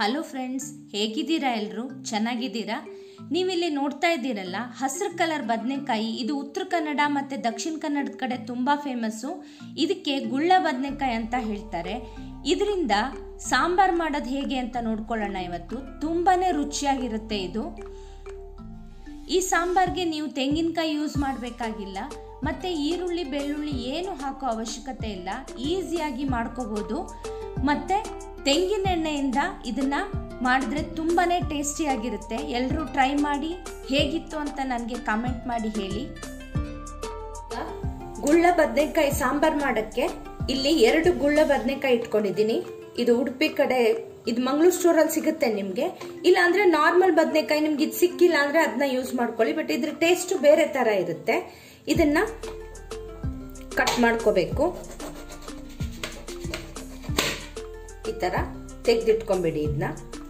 hello friends ಹೇಗಿದ್ದೀರಾ ಎಲ್ಲರೂ ಚೆನ್ನಾಗಿದ್ದೀರಾ ನೀವಿಲ್ಲಿ ನೋಡ್ತಾ ಇದ್ದೀರಲ್ಲ ಹಸಿರು ಕಲರ್ ಬದನೆಕಾಯಿ ಇದು ಉತ್ತರ ಕನ್ನಡ ಮತ್ತು ದಕ್ಷಿಣ ಕನ್ನಡದ ಕಡೆ ತುಂಬ ಫೇಮಸ್ಸು ಇದಕ್ಕೆ ಗುಳ್ಳ ಬದನೆಕಾಯಿ ಅಂತ ಹೇಳ್ತಾರೆ ಇದರಿಂದ ಸಾಂಬಾರು ಮಾಡೋದು ಹೇಗೆ ಅಂತ ನೋಡ್ಕೊಳ್ಳೋಣ ಇವತ್ತು ತುಂಬಾ ರುಚಿಯಾಗಿರುತ್ತೆ ಇದು ಈ ಸಾಂಬಾರ್ಗೆ ನೀವು ತೆಂಗಿನಕಾಯಿ ಯೂಸ್ ಮಾಡಬೇಕಾಗಿಲ್ಲ ಮತ್ತು ಈರುಳ್ಳಿ ಬೆಳ್ಳುಳ್ಳಿ ಏನು ಹಾಕೋ ಅವಶ್ಯಕತೆ ಇಲ್ಲ ಈಸಿಯಾಗಿ ಮಾಡ್ಕೋಬೋದು ಮತ್ತು ತೆಂಗಿನ ಎಣ್ಣೆಯಿಂದ ಇದನ್ನು ಮಾಡಿದ್ರೆ ತುಂಬಾ ಟೇಸ್ಟಿಯಾಗಿರುತ್ತೆ ಎಲ್ಲರೂ ಟ್ರೈ ಮಾಡಿ ಹೇಗಿತ್ತು ಅಂತ ನನಗೆ ಕಾಮೆಂಟ್ ಮಾಡಿ ಹೇಳಿ ಗುಳ್ಳ ಬದನೆಕಾಯಿ ಸಾಂಬಾರ್ ಮಾಡೋಕ್ಕೆ ಇಲ್ಲಿ ಎರಡು ಗುಳ್ಳ ಬದನೆಕಾಯಿ ಇಟ್ಕೊಂಡಿದ್ದೀನಿ ಇದು ಉಡುಪಿ ಕಡೆ ಇದು ಮಂಗಳೂರು ಸ್ಟೋರಲ್ಲಿ ಸಿಗುತ್ತೆ ನಿಮಗೆ ಇಲ್ಲ ಅಂದ್ರೆ ನಾರ್ಮಲ್ ಬದನೆಕಾಯಿ ನಿಮ್ಗೆ ಇದು ಸಿಕ್ಕಿಲ್ಲ ಅಂದ್ರೆ ಅದನ್ನ ಯೂಸ್ ಮಾಡ್ಕೊಳ್ಳಿ ಬಟ್ ಇದ್ರ ಟೇಸ್ಟ್ ಬೇರೆ ತರ ಇರುತ್ತೆ ಇದನ್ನ ಕಟ್ ಮಾಡ್ಕೋಬೇಕು ಈ ತರ ತೆಗೆದಿಟ್ಕೊಂಬಿಡಿ ಇದನ್ನ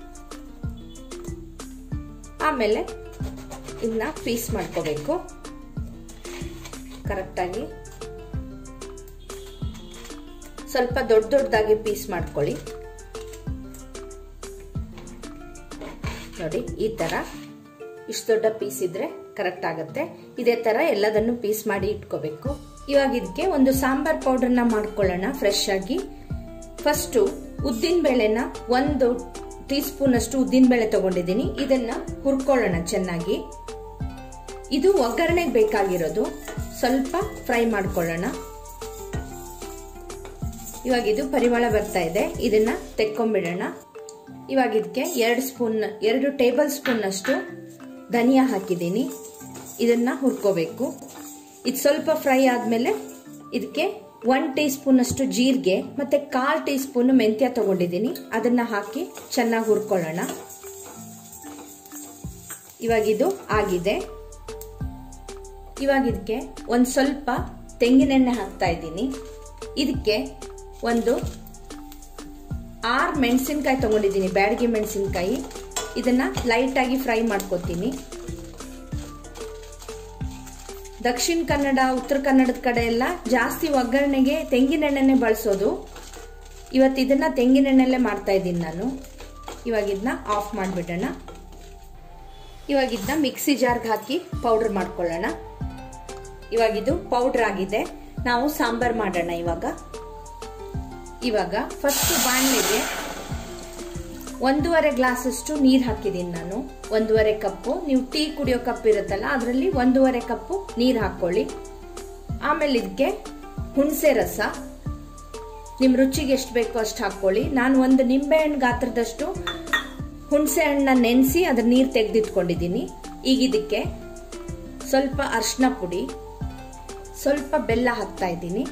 ಆಮೇಲೆ ಇದನ್ನ ಪೀಸ್ ಮಾಡ್ಕೋಬೇಕು ಕರೆಕ್ಟಾಗಿ ಸ್ವಲ್ಪ ದೊಡ್ಡ ದೊಡ್ಡದಾಗಿ ಪೀಸ್ ಮಾಡ್ಕೊಳ್ಳಿ ನೋಡಿ ಈ ತರ ಇಷ್ಟು ದೊಡ್ಡ ಪೀಸ್ ಇದ್ರೆ ಕರೆಕ್ಟ್ ಆಗುತ್ತೆ ಇದೇ ತರ ಎಲ್ಲದನ್ನು ಪೀಸ್ ಮಾಡಿ ಇಟ್ಕೋಬೇಕು ಇವಾಗ ಇದಕ್ಕೆ ಒಂದು ಸಾಂಬಾರ್ ಪೌಡರ್ನ ಮಾಡ್ಕೊಳ್ಳೋಣ ಫ್ರೆಶ್ ಆಗಿ ಫಸ್ಟು ಉದ್ದಿನ ಬೇಳೆನ ಒಂದು ಟೀ ಸ್ಪೂನ್ ಅಷ್ಟು ಉದ್ದಿನ ಬೇಳೆ ತಗೊಂಡಿದ್ದೀನಿ ಇದನ್ನ ಹುರ್ಕೊಳ್ಳೋಣ ಚೆನ್ನಾಗಿ ಇದು ಒಗ್ಗರಣೆಗೆ ಬೇಕಾಗಿರೋದು ಸ್ವಲ್ಪ ಫ್ರೈ ಮಾಡ್ಕೊಳ್ಳೋಣ ಇವಾಗ ಇದು ಪರಿಮಳ ಬರ್ತಾ ಇದೆ ಇದನ್ನ ತೆಕ್ಕೊಂಡ್ಬಿಡೋಣ ಇವಾಗ ಇದಕ್ಕೆ ಎರಡು ಸ್ಪೂನ್ ಎರಡು ಟೇಬಲ್ ಸ್ಪೂನ್ ಅಷ್ಟು ಧನಿಯಾ ಹಾಕಿದ್ದೀನಿ ಇದನ್ನ ಹುರ್ಕೋಬೇಕು ಇದು ಸ್ವಲ್ಪ ಫ್ರೈ ಆದ್ಮೇಲೆ ಇದಕ್ಕೆ ಒನ್ ಟೀ ಸ್ಪೂನ್ ಅಷ್ಟು ಜೀರಿಗೆ ಮತ್ತೆ ಕಾಲ್ ಟೀ ಸ್ಪೂನ್ ಮೆಂತ್ಯ ತಗೊಂಡಿದ್ದೀನಿ ಅದನ್ನ ಹಾಕಿ ಚೆನ್ನಾಗಿ ಹುರ್ಕೊಳ್ಳೋಣ ಇವಾಗ ಇದು ಆಗಿದೆ ಇವಾಗ ಇದಕ್ಕೆ ಒಂದು ಸ್ವಲ್ಪ ತೆಂಗಿನೆಣ್ಣೆ ಹಾಕ್ತಾ ಇದ್ದೀನಿ ಇದಕ್ಕೆ ಒಂದು ಆರು ಮೆಣಸಿನ್ಕಾಯಿ ತಗೊಂಡಿದ್ದೀನಿ ಬ್ಯಾಡಗಿ ಮೆಣಸಿನ್ಕಾಯಿ ಇದನ್ನ ಲೈಟ್ ಆಗಿ ಫ್ರೈ ಮಾಡ್ಕೋತೀನಿ ದಕ್ಷಿಣ ಕನ್ನಡ ಉತ್ತರ ಕನ್ನಡದ ಕಡೆ ಎಲ್ಲ ಜಾಸ್ತಿ ಒಗ್ಗರಣೆಗೆ ತೆಂಗಿನೆಣ್ಣೆನೆ ಬಳಸೋದು ಇವತ್ತು ಇದನ್ನ ತೆಂಗಿನೆಣ್ಣೆಲ್ಲೇ ಮಾಡ್ತಾ ಇದ್ದೀನಿ ನಾನು ಇವಾಗ ಇದನ್ನ ಆಫ್ ಮಾಡಿಬಿಡೋಣ ಇವಾಗ ಇದನ್ನ ಮಿಕ್ಸಿ ಜಾರ್ಗೆ ಹಾಕಿ ಪೌಡರ್ ಮಾಡ್ಕೊಳ್ಳೋಣ ಇವಾಗ ಇದು ಪೌಡರ್ ಆಗಿದೆ ನಾವು ಸಾಂಬಾರ್ ಮಾಡೋಣ ಇವಾಗ ಇವಾಗ ಫಸ್ಟ್ ಬಾಣಲೆಗೆ ಒಂದೂವರೆ ಗ್ಲಾಸ್ ಅಷ್ಟು ನೀರು ಹಾಕಿದ್ದೀನಿ ನಾನು ಒಂದೂವರೆ ಕಪ್ಪು ನೀವು ಟೀ ಕುಡಿಯೋ ಕಪ್ ಇರುತ್ತಲ್ಲ ಅದರಲ್ಲಿ ಒಂದೂವರೆ ಕಪ್ಪು ನೀರು ಹಾಕೊಳ್ಳಿ ಆಮೇಲೆ ಇದಕ್ಕೆ ಹುಣಸೆ ರಸ ನಿಮ್ಮ ರುಚಿಗೆ ಎಷ್ಟು ಬೇಕೋ ಅಷ್ಟು ಹಾಕೊಳ್ಳಿ ನಾನು ಒಂದು ನಿಂಬೆಹಣ್ಣು ಗಾತ್ರದಷ್ಟು ಹುಣಸೆ ಹಣ್ಣನ್ನ ನೆನೆಸಿ ಅದ್ರ ನೀರು ತೆಗೆದಿಟ್ಕೊಂಡಿದ್ದೀನಿ ಈಗ ಇದಕ್ಕೆ ಸ್ವಲ್ಪ ಅರ್ಶಿನ ಪುಡಿ ಸ್ವಲ್ಪ ಬೆಲ್ಲ ಹಾಕ್ತಾ ಇದ್ದೀನಿ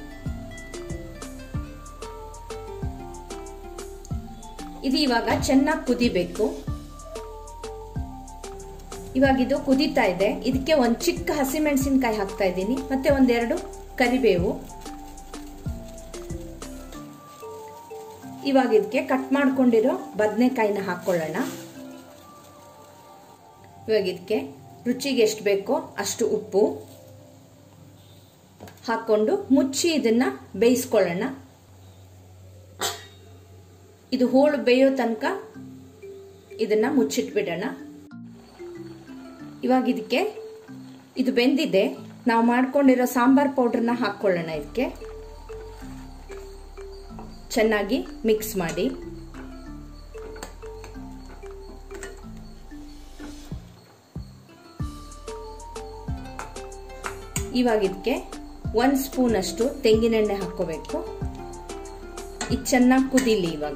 ಇದು ಇವಾಗ ಚೆನ್ನಾಗಿ ಕುದಿಬೇಕು ಇವಾಗ ಇದು ಕುದೀತಾ ಇದೆ ಇದಕ್ಕೆ ಒಂದು ಚಿಕ್ಕ ಹಸಿಮೆಣಸಿನ್ಕಾಯಿ ಹಾಕ್ತಾ ಇದ್ದೀನಿ ಮತ್ತೆ ಒಂದೆರಡು ಕರಿಬೇವು ಇವಾಗ ಇದಕ್ಕೆ ಕಟ್ ಮಾಡ್ಕೊಂಡಿರೋ ಬದನೆಕಾಯಿನ ಹಾಕೊಳ್ಳೋಣ ಇವಾಗ ಇದಕ್ಕೆ ರುಚಿಗೆ ಎಷ್ಟು ಬೇಕೋ ಅಷ್ಟು ಉಪ್ಪು ಹಾಕೊಂಡು ಮುಚ್ಚಿ ಇದನ್ನ ಬೇಯಿಸ್ಕೊಳ್ಳೋಣ ಇದು ಹೋಳು ಬೇಯೋ ತನಕ ಇದನ್ನ ಮುಚ್ಚಿಟ್ಬಿಡೋಣ ಇವಾಗ ಇದಕ್ಕೆ ಇದು ಬೆಂದಿದೆ ನಾವು ಮಾಡ್ಕೊಂಡಿರೋ ಸಾಂಬಾರ್ ಪೌಡರ್ನ ಹಾಕೊಳ್ಳೋಣ ಇದಕ್ಕೆ ಚೆನ್ನಾಗಿ ಮಿಕ್ಸ್ ಮಾಡಿ ಇವಾಗ ಇದಕ್ಕೆ ಒಂದು ಸ್ಪೂನ್ ಅಷ್ಟು ತೆಂಗಿನೆಣ್ಣೆ ಹಾಕೋಬೇಕು ಇದು ಚೆನ್ನಾಗಿ ಕುದೀಲಿ ಇವಾಗ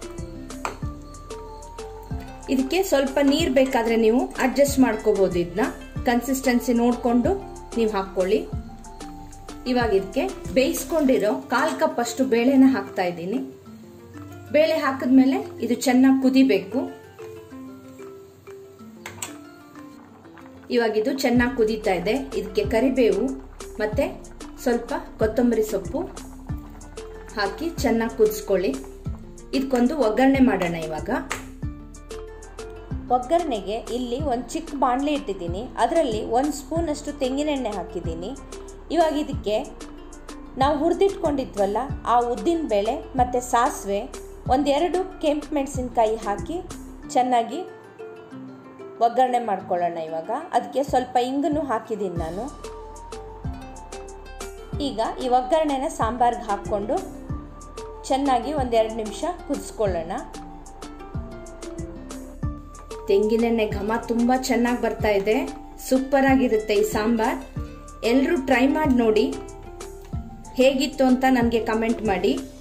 ಇದಕ್ಕೆ ಸ್ವಲ್ಪ ನೀರು ಬೇಕಾದ್ರೆ ನೀವು ಅಡ್ಜಸ್ಟ್ ಮಾಡ್ಕೋಬಹುದು ಇದನ್ನ ಕನ್ಸಿಸ್ಟೆನ್ಸಿ ನೋಡಿಕೊಂಡು ನೀವು ಹಾಕೊಳ್ಳಿ ಇವಾಗ ಇದಕ್ಕೆ ಬೇಯಿಸ್ಕೊಂಡಿರೋ ಕಾಲ್ ಕಪ್ ಅಷ್ಟು ಬೇಳೆನ ಹಾಕ್ತಾ ಇದ್ದೀನಿ ಬೇಳೆ ಹಾಕಿದ್ಮೇಲೆ ಇದು ಚೆನ್ನಾಗಿ ಕುದಿಬೇಕು ಇವಾಗ ಇದು ಚೆನ್ನಾಗಿ ಕುದೀತಾ ಇದೆ ಇದಕ್ಕೆ ಕರಿಬೇವು ಮತ್ತೆ ಸ್ವಲ್ಪ ಕೊತ್ತಂಬರಿ ಸೊಪ್ಪು ಹಾಕಿ ಚೆನ್ನಾಗಿ ಕುದಿಸ್ಕೊಳ್ಳಿ ಇದಕ್ಕೊಂದು ಒಗ್ಗರಣೆ ಮಾಡೋಣ ಇವಾಗ ಒಗ್ಗರಣೆಗೆ ಇಲ್ಲಿ ಒಂದು ಚಿಕ್ಕ ಬಾಣಲೆ ಇಟ್ಟಿದ್ದೀನಿ ಅದರಲ್ಲಿ ಒಂದು ಸ್ಪೂನಷ್ಟು ತೆಂಗಿನೆಣ್ಣೆ ಹಾಕಿದ್ದೀನಿ ಇವಾಗ ಇದಕ್ಕೆ ನಾವು ಹುರಿದಿಟ್ಕೊಂಡಿದ್ವಲ್ಲ ಆ ಉದ್ದಿನ ಬೇಳೆ ಮತ್ತು ಸಾಸಿವೆ ಒಂದೆರಡು ಕೆಂಪು ಮೆಣಸಿನ್ಕಾಯಿ ಹಾಕಿ ಚೆನ್ನಾಗಿ ಒಗ್ಗರಣೆ ಮಾಡ್ಕೊಳ್ಳೋಣ ಇವಾಗ ಅದಕ್ಕೆ ಸ್ವಲ್ಪ ಇಂಗನ್ನು ಹಾಕಿದ್ದೀನಿ ನಾನು ಈಗ ಈ ಒಗ್ಗರಣೆನ ಸಾಂಬಾರ್ಗೆ ಹಾಕ್ಕೊಂಡು ಚೆನ್ನಾಗಿ ಒಂದೆರಡು ನಿಮಿಷ ಕುದಿಸ್ಕೊಳ್ಳೋಣ ತೆಂಗಿನೆಣ್ಣೆ ಘಮ ತುಂಬ ಚೆನ್ನಾಗಿ ಬರ್ತಾ ಇದೆ ಸೂಪರ್ ಆಗಿರುತ್ತೆ ಈ ಸಾಂಬಾರ್ ಎಲ್ಲರೂ ಟ್ರೈ ಮಾಡಿ ನೋಡಿ ಹೇಗಿತ್ತು ಅಂತ ನನಗೆ ಕಮೆಂಟ್ ಮಾಡಿ